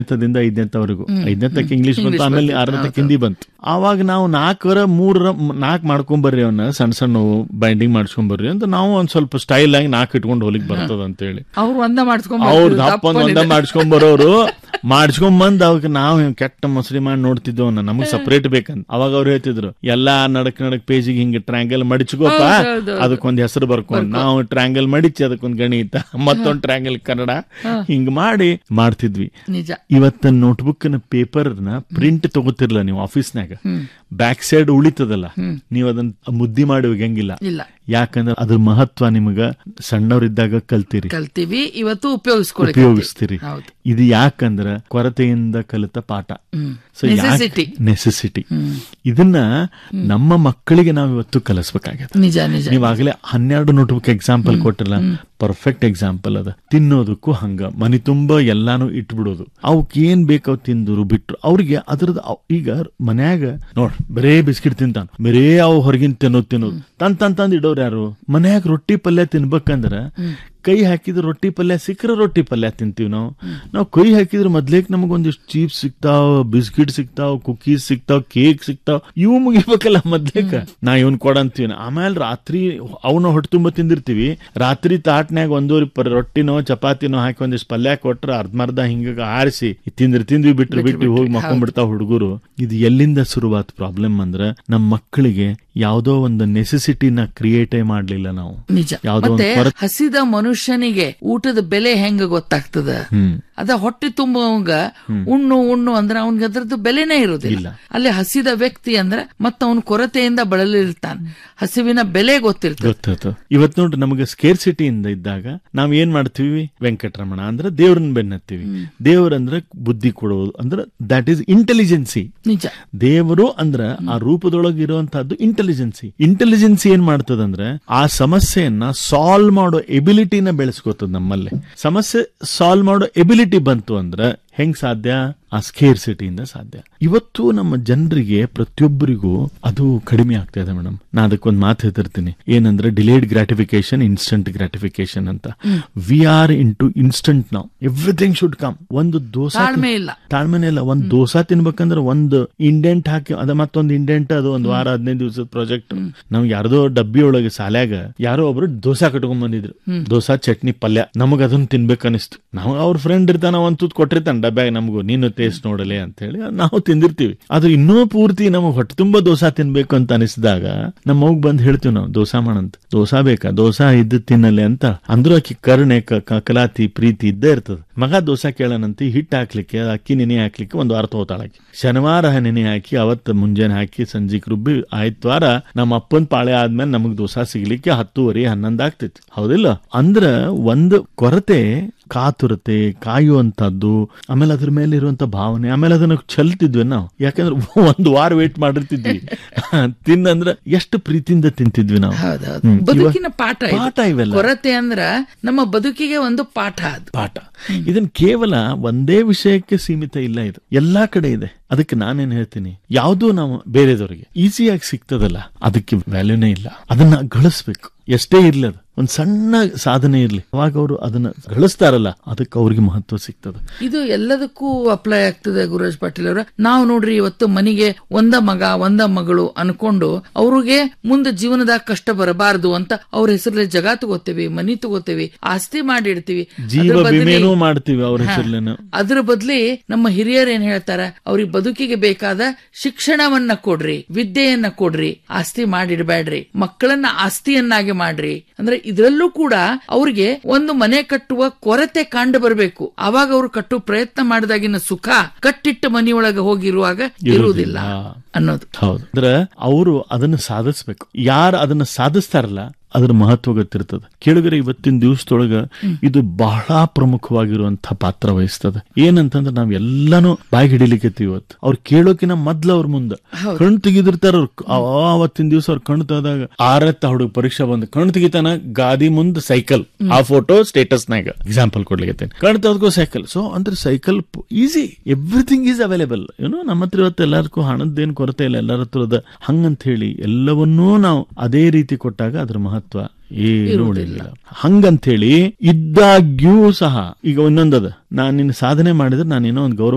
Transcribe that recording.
ಹತ್ತದಿಂದ ಐದನೇ ತವರೆಗೂ ಐದನೇ ತಕ್ಕ ಇಂಗ್ಲಿಷ್ ಬಂತು English ಆಮೇಲೆ ಬಂತು. ಆರನೇ ತಕ್ಕ ಹೌದು. ಹಿಂದಿ ಬಂತು ಆವಾಗ ನಾವು ನಾಲ್ಕರ ಮೂರರ ನಾಲ್ಕು ಮಾಡ್ಕೊಂಬರ್ರಿ ಅವನ್ನ ಸಣ್ಣ ಸಣ್ಣ ಬೈಂಡಿಂಗ್ ಮಾಡ್ಸ್ಕೊಂಬರ್ರಿ ಅಂತ ನಾವು ಒಂದ್ ಸ್ವಲ್ಪ ಸ್ಟೈಲ್ ಆಗಿ ನಾಲ್ಕು ಇಟ್ಕೊಂಡು ಹೋಲಿಕ್ ಬರ್ತದ ಅಂತ ಹೇಳಿ ಅವ್ರು ಒಂದ ಮಾಡ್ಸ್ಕೊಂಡ್ ಅವ್ರ ಬರ್ತಿದ್ರು, ದಪ್ಪ ಒಂದ ದಪ್ಪನಿದೆ. ಮಾಡ್ಸ್ಕೊಂಬರೋರು ಮಾಡ್ಸ್ಕೊಂಬಂದ್ ಅವಾಗ ನಾವು ಕೆಟ್ಟ ಮೊಸರಿ ಮಾಡಿ ನೋಡ್ತಿದ್ದೋ ನಮಗ್ ಸಪರೇಟ್ ಬೇಕಂತ ಅವಾಗ ಅವ್ರು ಹೇಳ್ತಿದ್ರು ಎಲ್ಲಾ ನಡಕ್ ನಡಕ್ ಪೇಜಿಗೆ ಹಿಂಗ ಟ್ರ್ಯಾಂಗಲ್ ಮಡಿಚ್ಕೋಪ ಹೌದು, ಹೌದು, ಹೌದು. ಅದಕ್ಕೊಂದ್ ಹೆಸರು ಬರ್ಕೊಂಡು ನಾವು ಟ್ರ್ಯಾಂಗಲ್ ಮಡಿಚಿ ಅದಕ್ಕೊಂದ್ ಗಣಿತ ಮತ್ತೊಂದ್ ಟ್ರ್ಯಾಂಗಲ್ ಕನ್ನಡ ಹಿಂಗ್ ಮಾಡಿ ಮಾಡ್ತಿದ್ವಿ ನಿಜ ಇವತ್ತ ನೋಟ್ಬುಕ್ ನ ಪೇಪರ್ ನ ಪ್ರಿಂಟ್ ತಗೋತಿರ್ಲ ನೀವು ಆಫೀಸ್ನಾಗ ಬ್ಯಾಕ್ ಸೈಡ್ ಉಳಿತದಲ್ಲ ನೀವು ಅದನ್ನ ಮುದ್ದಿ ಮಾಡಿ ಒಗ್ಯಂಗಿಲ್ಲ ಇಲ್ಲ ಯಾಕಂದ್ರೆ ಅದ್ರ ಮಹತ್ವ ನಿಮಗ ಸಣ್ಣವರಿದ್ದಾಗ ಕಲ್ತೀರಿ ಕಲ್ತೀವಿ ಇವತ್ತು ಉಪಯೋಗಿಸ್ಕೊಳ್ಳಿ ಉಪಯೋಗಿಸ್ತೀರಿ ಹೌದು ಇದು ಯಾಕಂದ್ರ ಕೊರತೆಯಿಂದ ಕಲಿತ ಪಾಠ ಹ್ಮ್ ಸೊ Necessity. ನೆಸೆಸಿಟಿ ಇದನ್ನ ನಮ್ಮ ಮಕ್ಕಳಿಗೆ ನಾವು ಇವತ್ತು ಕಲಿಸ್ಬೇಕಾಗತ್ತೆ ನಿಜ ನಿಜ ನೀವಾಗಲೇ ಹನ್ನೆರಡು ನೋಟ್ಬುಕ್ ಎಕ್ಸಾಂಪಲ್ ಕೊಟ್ಟಿರಲ್ಲ ಪರ್ಫೆಕ್ಟ್ ಎಕ್ಸಾಂಪಲ್ ಅದ ತಿನ್ನೋದಕ್ಕೂ ಹಂಗ ಮನಿ ತುಂಬಾ ಎಲ್ಲಾನು ಇಟ್ಬಿಡೋದು ಅವಕ್ ಏನ್ ಬೇಕು ತಿಂದ್ರು ಬಿಟ್ರು ಅವ್ರಿಗೆ ಅದ್ರದ್ದು ಅವ್- ಈಗ ಮನ್ಯಾಗ ನೋಡ್ ಬರೇ ಬಿಸ್ಕಿಟ್ ತಿಂತಾನ ಬರೇ ಅವು ಹೊರಗಿನ ತಿನ್ನೋದು ತಿನ್ನೋದು ತಂದ್ ತಂದ್ ತಂದ್ ಇಡೋರು ಯಾರು ಮನ್ಯಾಗ ರೊಟ್ಟಿ ಪಲ್ಯ ತಿನ್ಬೇಕಂದ್ರ ಕೈ ಹಾಕಿದ್ರೆ ರೊಟ್ಟಿ ಪಲ್ಯ ಸಿಕ್ಕರೆ ರೊಟ್ಟಿ ಪಲ್ಯ ತಿಂತೀವಿ ನಾವು ನಾವು ಕೈ ಹಾಕಿದ್ರೆ ಮೊದ್ಲೇಕ್ ನಮಗೊಂದಿಷ್ಟು ಚೀಪ್ಸ್ ಸಿಗ್ತಾವ್ ಬಿಸ್ಕಿಟ್ ಸಿಗ್ತಾವ್ ಕುಕೀಸ್ ಸಿಗ್ತಾವ್ ಕೇಕ್ ಸಿಗ್ತಾವ್ ಇವು ಮುಗಿಬೇಕಲ್ಲ ಮೊದ್ಲೇಕ ನಾ ಇವನ್ ಕೊಡಂತೀವಿ ಆಮೇಲೆ ರಾತ್ರಿ ಅವನ ಹೊಟ್ಟೆ ತುಂಬ ತಿಂದಿರ್ತೀವಿ ರಾತ್ರಿ ತಾಟ್ನ್ಯಾಗ ಒಂದೂವರೆ ಪರ್ ರೊಟ್ಟಿನೋ ಚಪಾತಿನೋ ಹಾಕಿ ಒಂದಿಷ್ಟು ಪಲ್ಯ ಕೊಟ್ರ ಅರ್ಧಮರ್ಧ ಹಿಂಗ ಆರಿಸಿ ತಿಂದ್ರೆ ತಿಂದ್ವಿ ಬಿಟ್ರು ಬಿಟ್ಟು ಹೋಗಿ ಮಕ್ಕೊಂಡ್ಬಿಡ್ತಾವ ಹುಡುಗರು ಇದು ಎಲ್ಲಿಂದ ಶುರುವಾತ್ ಪ್ರಾಬ್ಲಮ್ ಅಂದ್ರ ನಮ್ಮ ಮಕ್ಕಳಿಗೆ ಯಾವ್ದೋ ಒಂದು ನೆಸೆಸಿಟಿನ ಕ್ರಿಯೇಟೇ ಮಾಡ್ಲಿಲ್ಲ ನಾವು ನಿಜ ಯಾವ್ದೋ ಒಂದು ಮತ್ತೆ ಕೊರತೆ ಹಸಿದ ಮನುಷ್ಯನಿಗೆ ಊಟದ ಬೆಲೆ ಹೆಂಗ ಗೊತ್ತಾಗ್ತದ ಹ್ಮ್ ಅದ ಹೊಟ್ಟೆ ತುಂಬುವಂಗ ಉಣ್ಣು ಉಣ್ಣು ಅಂದ್ರೆ ಅವನ್ಗೆ ಅದ್ರದ್ದು ಬೆಲೆನೇ ಇರುದಿಲ್ಲ ಅಲ್ಲಿ ಹಸಿದ ವ್ಯಕ್ತಿ ಅಂದ್ರೆ ಮತ್ತ ಅವನು ಕೊರತೆಯಿಂದ ಬಳಲಿರ್ತಾನ ಹಸಿವಿನ ಬೆಲೆ ಗೊತ್ತಿರ್ತದೆ ಗೊತ್ತಾಯ್ತು ಇವತ್ ನೋಡ್ರಿ ನಮಗೆ ಸ್ಕೇರ್ ಸಿಟಿಯಿಂದ ಇದ್ದಾಗ ನಾವ್ ಏನ್ ಮಾಡ್ತೀವಿ ವೆಂಕಟರಮಣ ಅಂದ್ರೆ ದೇವ್ರನ್ನ ಬೆನ್ನತ್ತೀವಿ ದೇವ್ರಂದ್ರೆ ಬುದ್ಧಿ ಕೊಡೋದು ಅಂದ್ರೆ ದಟ್ ಈಸ್ ಇಂಟೆಲಿಜೆನ್ಸಿ ನಿಜ ದೇವರು ಅಂದ್ರ ಆ ರೂಪದೊಳಗೆ ಇರುವಂತಹದ್ದು ಇಂಟೆಲಿಜೆನ್ಸಿ ಇಂಟೆಲಿಜೆನ್ಸಿ ಏನ್ ಮಾಡ್ತದಂದ್ರೆ ಆ ಸಮಸ್ಯೆಯನ್ನ ಸಾಲ್ವ್ ಮಾಡೋ ಎಬಿಲಿಟಿನ ಬೆಳೆಸ್ಕೋತದ ನಮ್ಮಲ್ಲಿ ಸಮಸ್ಯೆ ಸಾಲ್ವ್ ಮಾಡೋ ಎಬಿಲಿಟಿ ಬಂತು ಅಂದ್ರೆ ಹೆಂಗ್ ಸಾಧ್ಯ ಆ ಸ್ಕೇರ್ ಸಿಟಿಯಿಂದ ಸಾಧ್ಯ ಇವತ್ತು ನಮ್ಮ ಜನರಿಗೆ ಪ್ರತಿಯೊಬ್ಬರಿಗೂ ಅದು ಕಡಿಮೆ ಆಗ್ತಾ ಇದೆ ಮೇಡಮ್ ನಾ ಅದಕ್ಕೊಂದು ಮಾತು ಹೇಳ್ತಿರ್ತೀನಿ ಏನಂದ್ರೆ ಡಿಲೇಡ್ ಗ್ರಾಟಿಫಿಕೇಶನ್ ಇನ್ಸ್ಟಂಟ್ ಗ್ರಾಟಿಫಿಕೇಶನ್ ಅಂತ ವಿ ಆರ್ ಇನ್ ಟು ಇನ್ಸ್ಟಂಟ್ ನಾವು ಎವ್ರಿಥಿಂಗ್ ಶುಡ್ ಕಮ್ ಒಂದು ದೋಸೆ ತಾಳ್ಮೆ ಇಲ್ಲ ತಾಳ್ಮೆನೇ ಇಲ್ಲ ಒಂದ್ ದೋಸಾ ತಿನ್ಬೇಕಂದ್ರೆ ಒಂದು ಇಂಡೆಂಟ್ ಹಾಕಿ ಅದ ಮತ್ತೊಂದು ಇಂಡೆಂಟ್ ಅದು ಒಂದ್ ವಾರ ಹದಿನೈದು ದಿವಸದ ಪ್ರಾಜೆಕ್ಟ್ ನಾವ್ ಯಾರ್ದೋ ಡಬ್ಬಿ ಒಳಗೆ ಸಾಲ್ಯಾಗ ಯಾರೋ ಒಬ್ರು ದೋಸಾ ಕಟ್ಕೊಂಡ್ ಬಂದಿದ್ರು ದೋಸಾ ಚಟ್ನಿ ಪಲ್ಯ ನಮಗ್ ಅದನ್ನ ತಿನ್ಬೇಕು ಅನಿಸ್ತು ನಾವು ಅವ್ರ ಫ್ರೆಂಡ್ ಇರ್ತಾನ ಒಂದ್ ತೂತ್ ಕೊಟ್ಟಿರ್ತಾನ ಡಬ್ಬ್ಯಾಗ ನಮಗೂ ನೀನು ಟೇಸ್ಟ್ ನೋಡಲೆ ಅಂತ ಹೇಳಿ ನಾವು ತಿಂದಿರ್ತೀವಿ ಆದ್ರೆ ಇನ್ನೂ ಪೂರ್ತಿ ನಮಗ್ ಹೊಟ್ಟೆ ತುಂಬಾ ದೋಸಾ ತಿನ್ಬೇಕು ಅಂತ ಅನಿಸಿದಾಗ ನಮ್ಮ ಮಗ್ ಬಂದ್ ಹೇಳ್ತೀವಿ ನಾವು ದೋಸಾ ಮಾಡಂತ ದೋಸಾ ಬೇಕಾ ದೋಸಾ ಇದ್ದು ತಿನ್ನಲೆ ಅಂತ ಅಂದ್ರೂ ಆಕಿ ಕರುಣೆ ಕ- ಕ- ಕಲಾತಿ ಪ್ರೀತಿ ಇದ್ದೇ ಇರ್ತದ ಮಗ ದೋಸಾ ಕೇಳನಂತ ಹಿಟ್ಟು ಹಾಕ್ಲಿಕ್ಕೆ ಅಕ್ಕಿ ನೆನೆ ಹಾಕ್ಲಿಕ್ಕೆ ಒಂದು ವಾರ ತಗೋತಾಳಾಕಿ ಶನಿವಾರ ನೆನೆ ಹಾಕಿ ಅವತ್ತ ಮುಂಜಾನೆ ಹಾಕಿ ಸಂಜಿಕ್ ರುಬ್ಬಿ ಆಯ್ತವಾರ ನಮ್ಮ ಅಪ್ಪನ್ ಪಾಳೆ ಆದ್ಮೇಲೆ ನಮಗ್ ದೋಸಾ ಸಿಗ್ಲಿಕ್ಕೆ ಹತ್ತುವರೆ ಹನ್ನೊಂದ್ ಆಗ್ತೈತಿ ಹೌದಿಲ್ಲ ಅಂದ್ರ ಒಂದು ಕೊರತೆ ಕಾತುರತೆ ಕಾಯುವಂತದ್ದು ಆಮೇಲೆ ಅದ್ರ ಮೇಲೆ ಇರುವಂತ ಭಾವನೆ ಆಮೇಲೆ ಅದನ್ನ ಚೆಲ್ತಿದ್ವಿ ನಾವು ಯಾಕಂದ್ರೆ ಒಂದು ವಾರ ವೇಟ್ ಮಾಡಿರ್ತಿದ್ವಿ ತಿನ್ನಂದ್ರ ಎಷ್ಟು ಪ್ರೀತಿಯಿಂದ ತಿಂತಿದ್ವಿ ನಾವು ಹೌದೌದು ಹ್ಮ್. ಬದುಕಿನ ಪಾಠ ಇದು. ಪಾಠ ಇವೆಲ್ಲ ಕೊರತೆ ಅಂದ್ರ ನಮ್ಮ ಬದುಕಿಗೆ ಒಂದು ಪಾಠ ಅದು ಪಾಠ ಇದನ್ ಕೇವಲ ಒಂದೇ ವಿಷಯಕ್ಕೆ ಸೀಮಿತ ಇಲ್ಲ ಇದು ಎಲ್ಲಾ ಕಡೆ ಇದೆ ಅದಕ್ಕೆ ನಾನೇನ್ ಹೇಳ್ತೀನಿ ಯಾವುದೋ ನಾವು ಬೇರೆದವರಿಗೆ ಈಸಿಯಾಗಿ ಸಿಗ್ತದಲ್ಲ ಅದಕ್ಕೆ ವ್ಯಾಲ್ಯೂನೇ ಇಲ್ಲ ಅದನ್ನ ಗಳಿಸ್ಬೇಕು ಎಷ್ಟೇ ಇರ್ಲಿ ಅದು ಒಂದ್ ಸಣ್ಣ ಸಾಧನೆ ಇರ್ಲಿ ಅವಾಗ ಅವರು ಅದನ್ನ ಗಳಿಸ್ತಾರಲ್ಲ ಅದಕ್ಕೆ ಅವ್ರಿಗೆ ಮಹತ್ವ ಸಿಗ್ತದೆ ಇದು ಎಲ್ಲದಕ್ಕೂ ಅಪ್ಲೈ ಆಗ್ತದೆ ಗುರುರಾಜ್ ಪಾಟೀಲ್ ಅವರ ನಾವು ನೋಡ್ರಿ ಇವತ್ತು ಮನೆಗೆ ಒಂದ ಮಗ ಒಂದ ಮಗಳು ಅನ್ಕೊಂಡು ಅವ್ರಿಗೆ ಮುಂದೆ ಜೀವನದಾಗ ಕಷ್ಟ ಬರಬಾರದು ಅಂತ ಅವ್ರ ಹೆಸರಲ್ಲಿ ಜಗ ತಗೋತೇವಿ ಮನಿ ತಗೋತೇವಿ ಆಸ್ತಿ ಮಾಡಿಡ್ತೀವಿ ಜೀವ ಅದ್ರ ಬದ್ಲಿ- ವಿಮೆನೂ ಮಾಡ್ತೀವಿ ಅವ್ರ ಹೆಸರ್ಲೇನು ಅದ್ರ ಬದ್ಲಿ ನಮ್ಮ ಹಿರಿಯರು ಏನ್ ಹೇಳ್ತಾರ ಅವ್ರಿಗೆ ಬದುಕಿಗೆ ಬೇಕಾದ ಶಿಕ್ಷಣವನ್ನ ಕೊಡ್ರಿ ವಿದ್ಯೆಯನ್ನ ಕೊಡ್ರಿ ಆಸ್ತಿ ಮಾಡಿಡ್ಬೇಡ್ರಿ ಮಕ್ಕಳನ್ನ ಆಸ್ತಿಯನ್ನಾಗಿ ಮಾಡ್ರಿ ಅಂದ್ರೆ ಇದ್ರಲ್ಲೂ ಕೂಡ ಅವ್ರಿಗೆ ಒಂದು ಮನೆ ಕಟ್ಟುವ ಕೊರತೆ ಕಂಡು ಬರಬೇಕು ಅವಾಗ ಅವ್ರು ಕಟ್ಟುವ ಪ್ರಯತ್ನ ಮಾಡಿದಾಗಿನ ಸುಖ ಕಟ್ಟಿಟ್ಟ ಮನೆಯೊಳಗೆ ಹೋಗಿರುವಾಗ ಇರುವುದಿಲ್ಲ ಅನ್ನೋದು ಹೌದು ಅಂದ್ರೆ ಅವರು ಅದನ್ನ ಸಾಧಿಸ್ಬೇಕು ಯಾರು ಅದನ್ನ ಸಾಧಿಸ್ತಾರಲ್ಲ ಅದ್ರ ಮಹತ್ವ ಗೊತ್ತಿರ್ತದೆ ಕೇಳಿದ್ರೆ ಇವತ್ತಿನ ದಿವಸದೊಳಗ ಇದು ಬಹಳ ಪ್ರಮುಖವಾಗಿರುವಂತಹ ಪಾತ್ರ ವಹಿಸ್ತದೆ ಏನಂತಂದ್ರೆ ನಾವ್ ಎಲ್ಲಾನು ಬಾಯಿ ಹಿಡಿಲಿಕ್ಕೆ ಇವತ್ತು ಅವ್ರು ಕೇಳೋಕಿನ ಮೊದ್ಲು ಅವ್ರ ಮುಂದೆ ಕಣ್ ತೆಗಿದಿರ್ತಾರ ಅವ್ರು ಆ- ಅವತ್ತಿನ ದಿವಸ ಅವ್ರ ಕಣ್ ತೆಗೆದಾಗ ಆರತ್ತ ಹುಡುಗ ಪರೀಕ್ಷೆ ಬಂದು ಕಣ್ ತೆಗಿತಾನ ಗಾದಿ ಮುಂದ್ ಸೈಕಲ್ ಆ ಫೋಟೋ ಸ್ಟೇಟಸ್ ನಾಗ ಎಕ್ಸಾಂಪಲ್ ಕೊಡ್ಲಿಕ್ಕೆ ಕಣ್ ತೆಗೆದ್ಕೋ ಸೈಕಲ್ ಸೊ ಅಂದ್ರೆ cycle easy everything is available ಏನೋ ನಮ್ಮ ಹತ್ರ ಇವತ್ತು ಎಲ್ಲರಿಗೂ ಹಣದ್ದೇನು ಕೊರತೆ ಇಲ್ಲ ಎಲ್ಲರ ಹತ್ರ ಅದ ಹಂಗಂತ ಹೇಳಿ ಎಲ್ಲವನ್ನೂ ನಾವು ಅದೇ ರೀತಿ ಕೊಟ್ಟಾಗ ಅದ್ರ ಮಹತ್ವ ಏನು ಉಳಿಲಿಲ್ಲ ಹಂಗಂತ ಹೇಳಿ ಇದ್ದಾಗ್ಯೂ ಸಹ ಈಗ ಇನ್ನೊಂದದ ನಾನು ನಿನ್ನ ಸಾಧನೆ ಮಾಡಿದ್ರೆ ನಾನು ಏನೋ ಒಂದು ಗೌರವ